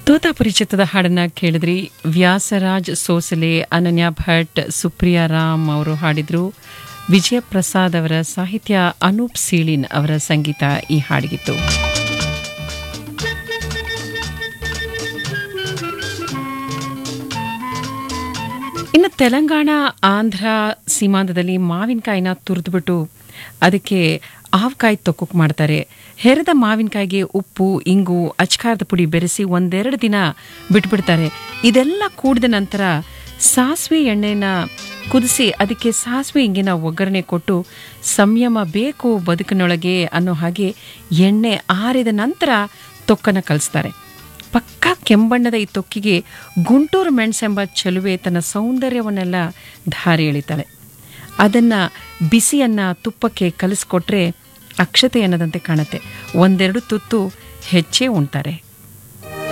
ತೋತಾ ಪರಿಚಿತದ ಹಾಡನ್ನ ಕೇಳಿದ್ರಿ ವ್ಯಾಸರಾಜ್ ಸೋಸಲೆ ಅನನ್ಯ ಭಟ್ ಸುಪ್ರಿಯಾ ರಾಮ್ ಅವರು ಹಾಡಿದ್ರು ವಿಜಯ ಪ್ರಸಾದ್ ಅವರ ಸಾಹಿತ್ಯ ಅನೂಪ್ ಸೀಳಿನ್ ಅವರ ಸಂಗೀತ ಈ ಹಾಡಿಗಿತ್ತು ಇನ್ನು ತೆಲಂಗಾಣ ಆಂಧ್ರ ಸೀಮಾಂತದಲ್ಲಿ ಮಾವಿನಕಾಯಿನ ತುರಿದ್ಬಿಟ್ಟು ಅದಕ್ಕೆ ಆವಕಾಯಿ ತೊಕ್ಕಕ್ಕೆ ಮಾಡ್ತಾರೆ ಹೆರದ ಮಾವಿನಕಾಯಿಗೆ ಉಪ್ಪು ಇಂಗು ಅಚ್ಕಾರದ ಪುಡಿ ಬೆರೆಸಿ ಒಂದೆರಡು ದಿನ ಬಿಟ್ಬಿಡ್ತಾರೆ ಇದೆಲ್ಲ ಕೂಡಿದ ನಂತರ ಸಾಸಿವೆ ಎಣ್ಣೆನ ಕುದಿಸಿ ಅದಕ್ಕೆ ಸಾಸಿವೆ ಇಂಗಿನ ಒಗ್ಗರಣೆ ಕೊಟ್ಟು ಸಂಯಮ ಬೇಕು ಬದುಕಿನೊಳಗೆ ಅನ್ನೋ ಹಾಗೆ ಎಣ್ಣೆ ಆರಿದ ನಂತರ ತೊಕ್ಕನ್ನು ಕಲಿಸ್ತಾರೆ ಪಕ್ಕಾ ಕೆಂಬಣ್ಣದ ಈ ತೊಕ್ಕಿಗೆ ಗುಂಟೂರು ಮೆಣಸೆಂಬ ಚೆಲುವೆ ತನ್ನ ಸೌಂದರ್ಯವನ್ನೆಲ್ಲ ಧಾರೆ ಎಳಿತಾಳೆ ಅದನ್ನು ಬಿಸಿಯನ್ನ ತುಪ್ಪಕ್ಕೆ ಕಲಿಸ್ಕೊಟ್ರೆ ಅಕ್ಷತೆ ಅನ್ನದಂತೆ ಕಾಣುತ್ತೆ ಒಂದೆರಡು ತುತ್ತು ಹೆಚ್ಚೇ ಉಣ್ತಾರೆ